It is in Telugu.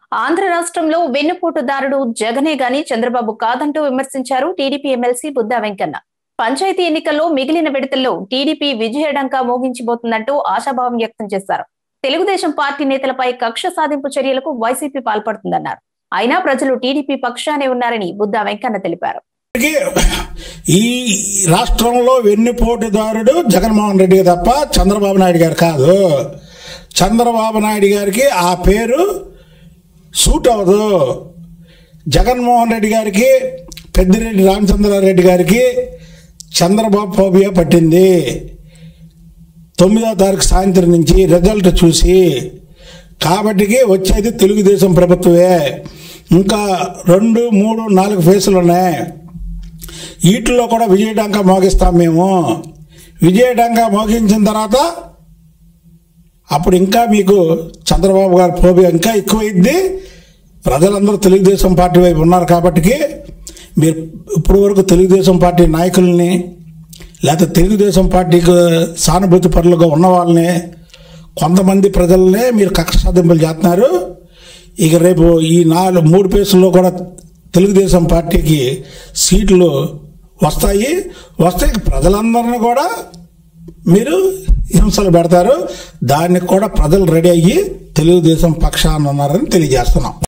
ఆంధ్ర రాష్ట్రంలో వెన్నుపోటుదారుడు జగనే గాని చంద్రబాబు కాదంటూ విమర్శించారు టీడీపీ ఎమ్మెల్సీ బుద్దా వెంకన్న పంచాయతీ ఎన్నికల్లో మిగిలిన విడతల్లో టీడీపీ విజయడంకా మోగించబోతుందంటూ ఆశాభావం వ్యక్తం చేశారు తెలుగుదేశం పార్టీ నేతలపై కక్ష సాధింపు చర్యలకు వైసీపీ పాల్పడుతుందన్నారు అయినా ప్రజలు టీడీపీ పక్షానే ఉన్నారని బుద్దా వెంకన్న తెలిపారు ఇప్పటికీ ఈ రాష్ట్రంలో వెన్నుపోటుదారుడు జగన్మోహన్ రెడ్డి తప్ప చంద్రబాబు నాయుడు గారు కాదు చంద్రబాబు నాయుడు గారికి ఆ పేరు సూట్ అవ్వదు జగన్మోహన్ రెడ్డి గారికి పెద్దిరెడ్డి రామచంద్రారెడ్డి గారికి చంద్రబాబు ఫోబియా పట్టింది తొమ్మిదో తారీఖు సాయంత్రం నుంచి రిజల్ట్ చూసి కాబట్టికి వచ్చేది తెలుగుదేశం ప్రభుత్వమే ఇంకా రెండు మూడు నాలుగు ఫేసులు ఉన్నాయి వీటిల్లో కూడా విజయడంగా మోగిస్తాం మేము విజయడంగా మోగించిన తర్వాత అప్పుడు ఇంకా మీకు చంద్రబాబు గారి ఫోబియా ఇంకా ఎక్కువైద్ది ప్రజలందరూ తెలుగుదేశం పార్టీ వైపు ఉన్నారు కాబట్టి మీరు ఇప్పటి వరకు తెలుగుదేశం పార్టీ నాయకుల్ని లేకపోతే తెలుగుదేశం పార్టీకి సానుభూతి పరులుగా ఉన్న వాళ్ళని కొంతమంది ప్రజలనే మీరు కక్ష సాధింపులు చేస్తున్నారు ఇక రేపు ఈ నాలుగు మూడు పేసుల్లో కూడా తెలుగుదేశం పార్టీకి సీట్లు వస్తాయి వస్తే ప్రజలందరినీ కూడా మీరు హింసలు పెడతారు దానికి కూడా ప్రజలు రెడీ అయ్యి తెలుగుదేశం పక్షాన ఉన్నారని తెలియజేస్తున్నాం